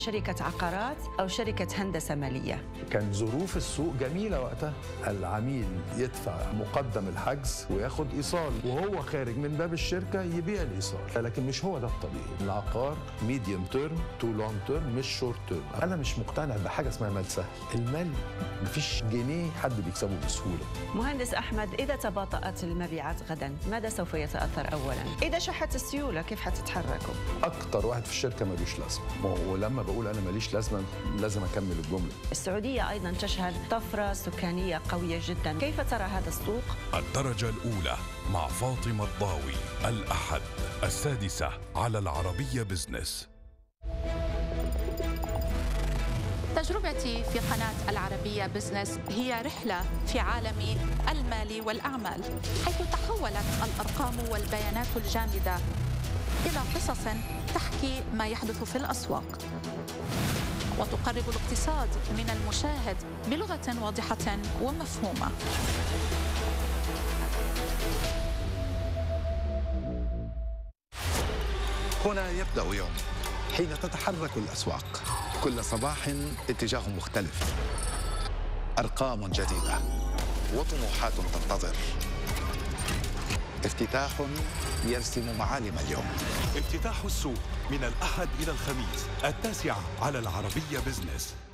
شركة عقارات أو شركة هندسة مالية كان ظروف السوق جميلة وقتها العميل يدفع مقدم الحجز وياخد إيصال وهو خارج من باب الشركة يبيع الإيصال لكن مش هو ده الطبيعي العقار ميديوم تيرم تو لونج تيرم مش شورت تيرم أنا مش مقتنع بحاجة اسمها مال سهل المال مفيش جنيه حد بيكسبه بسهولة مهندس أحمد إذا تباطأت المبيعات غدا ماذا سوف يتأثر أولا؟ إذا شحت السيولة كيف حتتحركوا؟ أكتر واحد في الشركة ملوش لازمة ولما بقول أنا ماليش لازمة لازم أكمل الجملة السعودية أيضا تشهد طفرة سكانية قوية جدا كيف ترى هذا السوق؟ الدرجة الأولى مع فاطمة الضاوي الأحد السادسة على العربية بزنس تجربتي في قناة العربية بزنس هي رحلة في عالم المال والأعمال حيث تحولت الأرقام والبيانات الجامدة إلى قصص تحكي ما يحدث في الأسواق وتقرب الاقتصاد من المشاهد بلغة واضحة ومفهومة هنا يبدأ يوم حين تتحرك الأسواق كل صباح اتجاه مختلف أرقام جديدة وطموحات تنتظر افتتاح يرسم معالم اليوم افتتاح السوق من الأحد إلى الخميس التاسعة على العربية بزنس